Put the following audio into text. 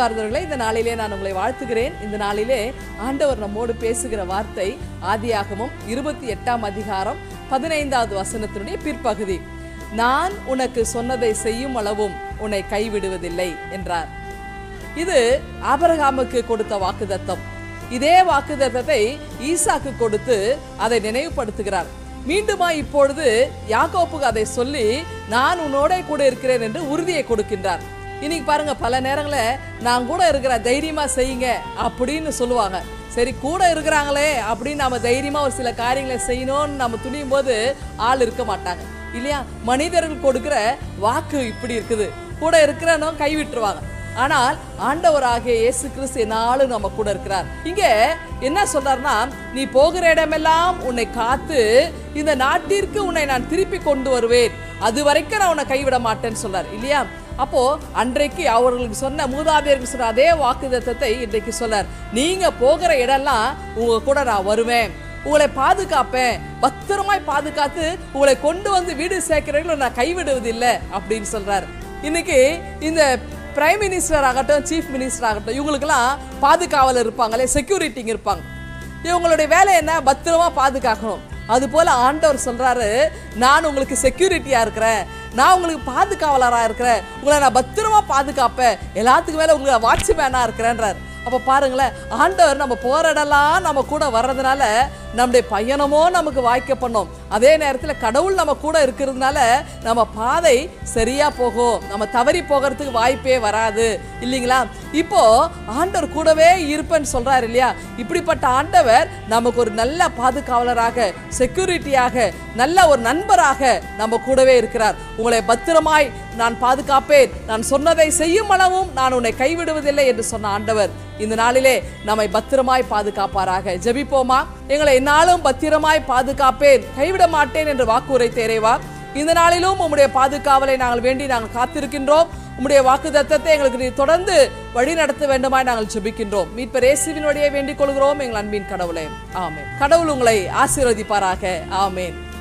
அன்பார்ந்தவர்களே இந்த நாளிலே நான் உங்களை வாழ்த்துகிறேன் இந்த நாளிலே ஆண்டவர் நம்மோடு பேசுகிற வார்த்தை ஆதியாகமம் இருபத்தி எட்டாம் அதிகாரம் பதினைந்தாவது வசனத்தினுடைய பிற்பகுதி நான் உனக்கு சொன்னதை செய்யும் அளவும் உன்னை கைவிடுவதில்லை என்றார் இது ஆபிரகாமுக்கு கொடுத்த வாக்குதத்தம் இதே வாக்குதத்தத்தை ஈசாக்கு கொடுத்து அதை நினைவுபடுத்துகிறார் மீண்டுமா இப்பொழுது யாக்கோப்புக்கு அதை சொல்லி நான் உன்னோட கூட இருக்கிறேன் என்று உறுதியை கொடுக்கின்றார் இன்னைக்கு பாருங்க பல நேரங்களில் நான் கூட இருக்கிற தைரியமா செய்யுங்க அப்படின்னு சொல்லுவாங்க சரி கூட இருக்கிறாங்களே அப்படின்னு நம்ம தைரியமா ஒரு சில காரியங்களை செய்யணும்னு நம்ம துணியும் போது ஆள் இருக்க மாட்டாங்க இல்லையா மனிதர்கள் கொடுக்கிற வாக்கு இப்படி இருக்குது கூட இருக்கிறனோ கை விட்டுருவாங்க ஆனால் ஆண்டவராகிய இயேசு கிறிஸ்து என்னாலும் நம்ம கூட இருக்கிறார் இங்க என்ன சொல்றாருன்னா நீ போகிற இடமெல்லாம் உன்னை காத்து இந்த நாட்டிற்கு உன்னை நான் திருப்பி கொண்டு வருவேன் அது வரைக்கும் நான் உன்னை கைவிட மாட்டேன்னு சொல்றார் இல்லையா அப்போ அன்றைக்கு அவர்களுக்கு சொன்ன மூதாதையருக்கு சொன்ன அதே வாக்குதத்தத்தை இன்றைக்கு சொல்றார் நீங்க போகிற இடம்லாம் உங்க கூட நான் வருவேன் உங்களை பாதுகாப்பேன் பத்திரமாய் பாதுகாத்து உங்களை கொண்டு வந்து வீடு சேர்க்கிறவங்களை நான் கைவிடுவதில்லை அப்படின்னு சொல்றாரு இன்னைக்கு இந்த பிரைம் மினிஸ்டர் ஆகட்டும் சீஃப் மினிஸ்டர் ஆகட்டும் இவங்களுக்கெல்லாம் பாதுகாவலர் இருப்பாங்களே செக்யூரிட்டிங்க இருப்பாங்க இவங்களுடைய வேலை என்ன பத்திரமா பாதுகாக்கணும் அது போல ஆண்டவர் சொல்றாரு நான் உங்களுக்கு செக்யூரிட்டியா இருக்கிறேன் நான் உங்களுக்கு பாதுகாவலரா இருக்கிறேன் உங்களை நான் பத்திரமா பாதுகாப்பேன் எல்லாத்துக்கும் மேல உங்களுக்கு வாட்ச்மேனா இருக்கிறேன்றார் அப்ப பாருங்களேன் ஆண்டவர் நம்ம போற இடம்லாம் நம்ம கூட வர்றதுனால நம்முடைய பயணமோ நமக்கு வாய்க்க பண்ணோம் அதே நேரத்தில் கடவுள் நம்ம கூட இருக்கிறதுனால நம்ம பாதை சரியா போகும் நம்ம தவறி போகிறதுக்கு வாய்ப்பே வராது இல்லைங்களா இப்போ ஆண்டவர் கூடவே இருப்பேன்னு சொல்றாரு இல்லையா இப்படிப்பட்ட ஆண்டவர் நமக்கு ஒரு நல்ல பாதுகாவலராக செக்யூரிட்டியாக நல்ல ஒரு நண்பராக நம்ம கூடவே இருக்கிறார் உங்களை பத்திரமாய் நான் பாதுகாப்பேன் நான் சொன்னதை செய்யும் அளவும் நான் உன்னை கைவிடுவதில்லை என்று சொன்ன ஆண்டவர் இந்த நாளிலே நம்மை பத்திரமாய் பாதுகாப்பாராக ஜெபிப்போமா எங்களை என்னாலும் பத்திரமாய் பாதுகாப்பேன் கைவிட மாட்டேன் என்று வாக்கு உரைத்தேரேவா இந்த நாளிலும் உம்முடைய பாதுகாவலை நாங்கள் வேண்டி நாங்கள் காத்திருக்கின்றோம் உம்முடைய வாக்கு தத்தத்தை எங்களுக்கு நீ தொடர்ந்து வழி நடத்த வேண்டுமாய் நாங்கள் ஜெபிக்கின்றோம் மீட்பர் இயேசுவின் வழியை வேண்டிக் கொள்கிறோம் எங்கள் அன்பின் கடவுளே ஆமென் கடவுள் உங்களை ஆசீர்வதிப்பாராக ஆமென்